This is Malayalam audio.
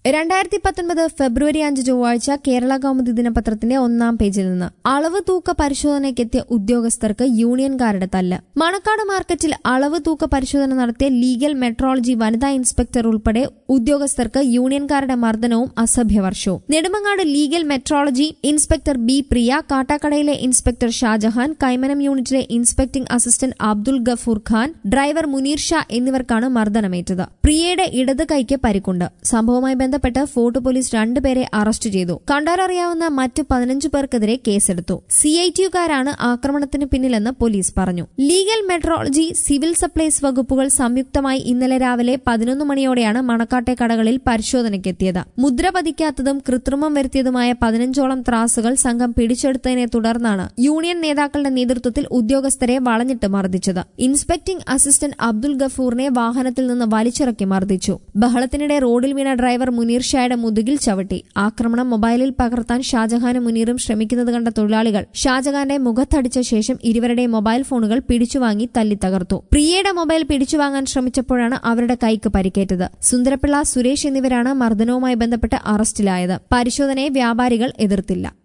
രണ്ടായിരത്തി പത്തൊൻപത് ഫെബ്രുവരി അഞ്ച് ചൊവ്വാഴ്ച കേരള കൗമുദി ദിനപത്രത്തിന്റെ ഒന്നാം പേജിൽ നിന്ന് അളവ് തൂക്ക പരിശോധനയ്ക്കെത്തിയ ഉദ്യോഗസ്ഥർക്ക് യൂണിയൻകാരുടെ തല്ല് മണക്കാട് മാർക്കറ്റിൽ അളവ് തൂക്ക പരിശോധന നടത്തിയ ലീഗൽ മെട്രോളജി വനിതാ ഇൻസ്പെക്ടർ ഉൾപ്പെടെ ഉദ്യോഗസ്ഥർക്ക് യൂണിയൻകാരുടെ മർദ്ദനവും അസഭ്യവർഷവും Nedumangad legal metrology inspector B Priya കാട്ടാക്കടയിലെ ഇൻസ്പെക്ടർ ഷാജഹാൻ കൈമനം യൂണിറ്റിലെ inspecting assistant Abdul Gafoor Khan driver Muneer Sha എന്നിവർക്കാണ് മർദ്ദനമേറ്റത് പ്രിയയുടെ ഇടത് കൈക്ക് പരിക്കുണ്ട് സംഭവവുമായി ബന്ധപ്പെട്ട് ഫോർട്ട് പോലീസ് രണ്ടുപേരെ അറസ്റ്റ് ചെയ്തു കണ്ടാലറിയാവുന്ന മറ്റ് പതിനഞ്ചു പേർക്കെതിരെ കേസെടുത്തു സി ഐ ടിയുകാരാണ് ആക്രമണത്തിന് പിന്നിലെന്ന് പോലീസ് പറഞ്ഞു ലീഗൽ മെട്രോളജി സിവിൽ സപ്ലൈസ് വകുപ്പുകൾ സംയുക്തമായി ഇന്നലെ രാവിലെ പതിനൊന്ന് മണിയോടെയാണ് മണക്കാട്ടെ കടകളിൽ പരിശോധനയ്ക്കെത്തിയത് മുദ്ര പതിക്കാത്തതും കൃത്രിമം വരുത്തിയതുമായ പതിനഞ്ചോളം ത്രാസുകൾ സംഘം പിടിച്ചെടുത്തതിനെ തുടർന്നാണ് യൂണിയൻ നേതാക്കളുടെ നേതൃത്വത്തിൽ ഉദ്യോഗസ്ഥരെ വളഞ്ഞിട്ട് മർദ്ദിച്ചത് ഇൻസ്പെക്ടിംഗ് അസിസ്റ്റന്റ് അബ്ദുൾ ഗഫൂറിനെ വാഹനത്തിൽ നിന്ന് വലിച്ചിറക്കി മർദ്ദിച്ചു ബഹളത്തിനിടെ റോഡിൽ വീണ ഡ്രൈവർ മുനീർ ഷായുടെ മുതുകിൽ ചവിട്ടി ആക്രമണം മൊബൈലിൽ പകർത്താൻ ഷാജഹാനും മുനീറും ശ്രമിക്കുന്നത് കണ്ട തൊഴിലാളികൾ ഷാജഹാന്റെ മുഖത്തടിച്ച ശേഷം ഇരുവരുടെ മൊബൈൽ ഫോണുകൾ പിടിച്ചുവാങ്ങി തല്ലി തകർത്തു പ്രിയയുടെ മൊബൈൽ പിടിച്ചുവാങ്ങാൻ ശ്രമിച്ചപ്പോഴാണ് അവരുടെ കൈക്ക് പരിക്കേറ്റത് സുന്ദരപിള്ള സുരേഷ് എന്നിവരാണ് മർദ്ദനവുമായി ബന്ധപ്പെട്ട് അറസ്റ്റിലായത് പരിശോധനയെ വ്യാപാരികൾ എതിർത്തില്ല